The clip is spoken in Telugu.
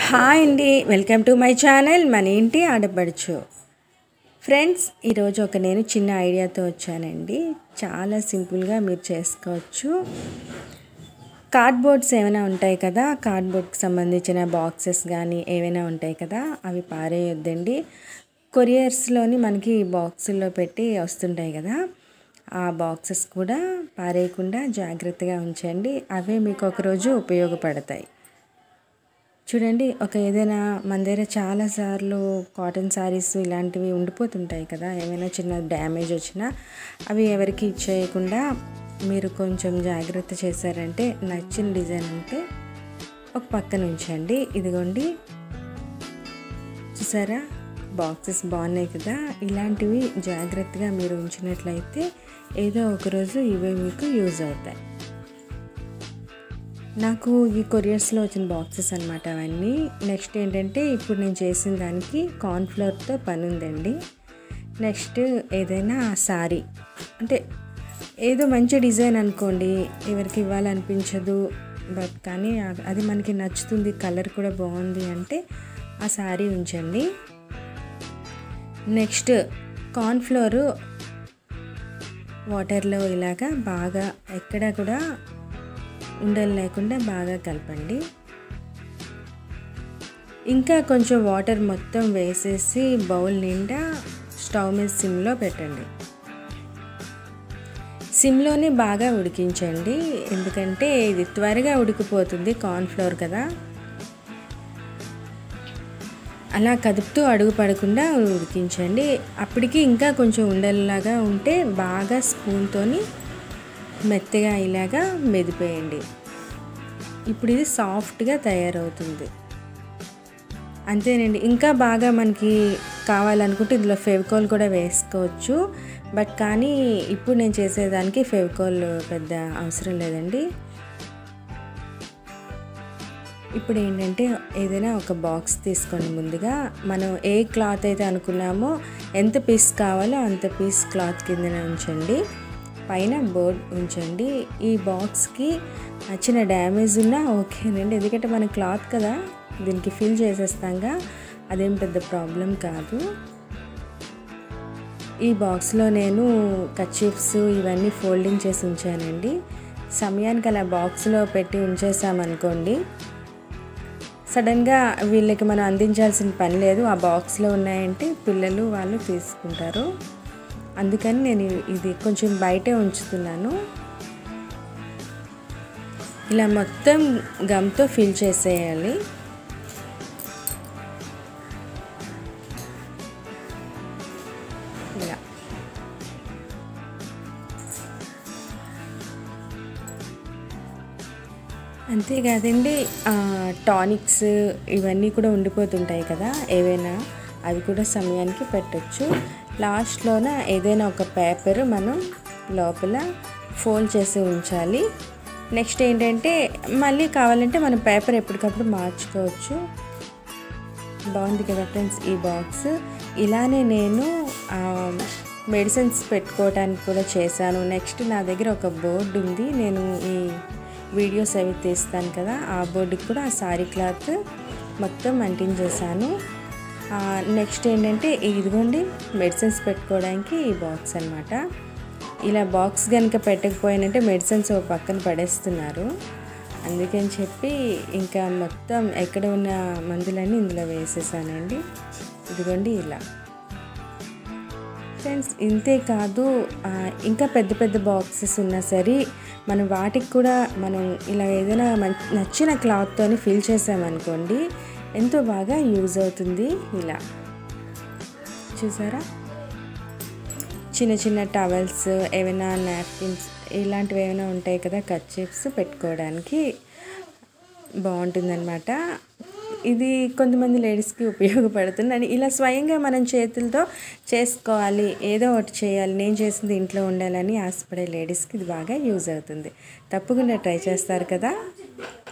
హాయ్ అండి వెల్కమ్ టు మై ఛానల్ మన ఇంటి ఆడపడుచు ఫ్రెండ్స్ ఈరోజు ఒక నేను చిన్న ఐడియాతో వచ్చానండి చాలా సింపుల్గా మీరు చేసుకోవచ్చు కార్డ్బోర్డ్స్ ఏమైనా ఉంటాయి కదా కార్డ్బోర్డ్కి సంబంధించిన బాక్సెస్ కానీ ఏమైనా ఉంటాయి కదా అవి పారేయొద్దండి కొరియర్స్లోని మనకి బాక్సుల్లో పెట్టి వస్తుంటాయి కదా ఆ బాక్సెస్ కూడా పారేయకుండా జాగ్రత్తగా ఉంచండి అవే మీకు ఒకరోజు ఉపయోగపడతాయి చూడండి ఒక ఏదైనా మన దగ్గర చాలాసార్లు కాటన్ శారీస్ ఇలాంటివి ఉండిపోతుంటాయి కదా ఏమైనా చిన్న డ్యామేజ్ వచ్చినా అవి ఎవరికి ఇచ్చేయకుండా మీరు కొంచెం జాగ్రత్త చేశారంటే నచ్చిన డిజైన్ ఉంటే ఒక పక్కన ఉంచండి ఇదిగోండి చూసారా బాక్సెస్ బాగున్నాయి కదా ఇలాంటివి జాగ్రత్తగా మీరు ఉంచినట్లయితే ఏదో ఒకరోజు ఇవే మీకు యూజ్ అవుతాయి నాకు ఈ కొరియర్స్లో వచ్చిన బాక్సెస్ అనమాట అవన్నీ నెక్స్ట్ ఏంటంటే ఇప్పుడు నేను చేసిన దానికి కార్న్ఫ్లవర్తో పని ఉందండి నెక్స్ట్ ఏదైనా సారీ అంటే ఏదో మంచి డిజైన్ అనుకోండి ఎవరికి ఇవ్వాలనిపించదు బట్ కానీ అది మనకి నచ్చుతుంది కలర్ కూడా బాగుంది అంటే ఆ శారీ ఉంచండి నెక్స్ట్ కార్న్ఫ్లోర్ వాటర్లో ఇలాగా బాగా ఎక్కడ కూడా ఉండలు లేకుండా బాగా కలపండి ఇంకా కొంచెం వాటర్ మొత్తం వేసేసి బౌల్ నిండా స్టవ్ మీద సిమ్లో పెట్టండి సిమ్లోనే బాగా ఉడికించండి ఎందుకంటే ఇది త్వరగా ఉడికిపోతుంది కార్న్ఫ్లోర్ కదా అలా కదుపుతూ అడుగు పడకుండా ఉడికించండి అప్పటికి ఇంకా కొంచెం ఉండల్లాగా ఉంటే బాగా స్పూన్తోని మెత్తగా ఇలాగా మెదిపేయండి ఇప్పుడు ఇది సాఫ్ట్గా తయారవుతుంది అంతేనండి ఇంకా బాగా మనకి కావాలనుకుంటే ఇందులో ఫెవికాల్ కూడా వేసుకోవచ్చు బట్ కానీ ఇప్పుడు నేను చేసేదానికి ఫెవికాల్ పెద్ద అవసరం లేదండి ఇప్పుడు ఏంటంటే ఏదైనా ఒక బాక్స్ తీసుకోండి ముందుగా మనం ఏ క్లాత్ అయితే అనుకున్నామో ఎంత పీస్ కావాలో అంత పీస్ క్లాత్ కిందన ఉంచండి పైన బోర్డ్ ఉంచండి ఈ బాక్స్కి చిన్న డ్యామేజ్ ఉన్నా ఓకేనండి ఎందుకంటే మన క్లాత్ కదా దీనికి ఫిల్ చేసేస్తాంగా అదేం పెద్ద ప్రాబ్లం కాదు ఈ బాక్స్లో నేను కచీఫ్స్ ఇవన్నీ ఫోల్డింగ్ చేసి ఉంచానండి సమయానికి అలా బాక్స్లో పెట్టి ఉంచేసామనుకోండి సడన్గా వీళ్ళకి మనం అందించాల్సిన పని లేదు ఆ బాక్స్లో ఉన్నాయంటే పిల్లలు వాళ్ళు తీసుకుంటారు అందుకని నేను ఇది కొంచెం బయటే ఉంచుతున్నాను ఇలా మొత్తం గమ్తో ఫిల్ చేసేయాలి ఇలా అంతేకాదండి టానిక్స్ ఇవన్నీ కూడా ఉండిపోతుంటాయి కదా ఏవైనా అవి కూడా సమయానికి పెట్టచ్చు లాస్ట్లోన ఏదైనా ఒక పేపర్ మనం లోపల ఫోల్డ్ చేసి ఉంచాలి నెక్స్ట్ ఏంటంటే మళ్ళీ కావాలంటే మనం పేపర్ ఎప్పటికప్పుడు మార్చుకోవచ్చు బాగుంది కదా ఫ్రెండ్స్ ఈ బాక్స్ ఇలానే నేను మెడిసిన్స్ పెట్టుకోవడానికి కూడా చేశాను నెక్స్ట్ నా దగ్గర ఒక బోర్డు ఉంది నేను ఈ వీడియోస్ అవి తీస్తాను కదా ఆ బోర్డుకి కూడా ఆ సారీ క్లాత్ మొత్తం అంటించేసాను నెక్స్ట్ ఏంటంటే ఇదిగోండి మెడిసిన్స్ పెట్టుకోవడానికి ఈ బాక్స్ అనమాట ఇలా బాక్స్ కనుక పెట్టకపోయినంటే మెడిసిన్స్ ఒక పక్కన పడేస్తున్నారు అందుకని చెప్పి ఇంకా మొత్తం ఎక్కడ ఉన్న మందులన్నీ ఇందులో వేసేసానండి ఇదిగోండి ఇలా ఫ్రెండ్స్ ఇంతే కాదు ఇంకా పెద్ద పెద్ద బాక్సెస్ ఉన్నా సరే మనం వాటికి కూడా మనం ఇలా ఏదైనా నచ్చిన క్లాత్తోని ఫిల్ చేసామనుకోండి ఎంతో బాగా యూజ్ అవుతుంది ఇలా చూసారా చిన్న చిన్న టవల్స్ ఏమైనా నాప్కిన్స్ ఇలాంటివి ఏమైనా ఉంటాయి కదా కచ్చిప్స్ పెట్టుకోవడానికి బాగుంటుందన్నమాట ఇది కొంతమంది లేడీస్కి ఉపయోగపడుతుంది అని ఇలా స్వయంగా మనం చేతులతో చేసుకోవాలి ఏదో ఒకటి చేయాలి నేను చేసింది ఇంట్లో ఉండాలని ఆశపడే లేడీస్కి ఇది బాగా యూజ్ అవుతుంది తప్పకుండా ట్రై చేస్తారు కదా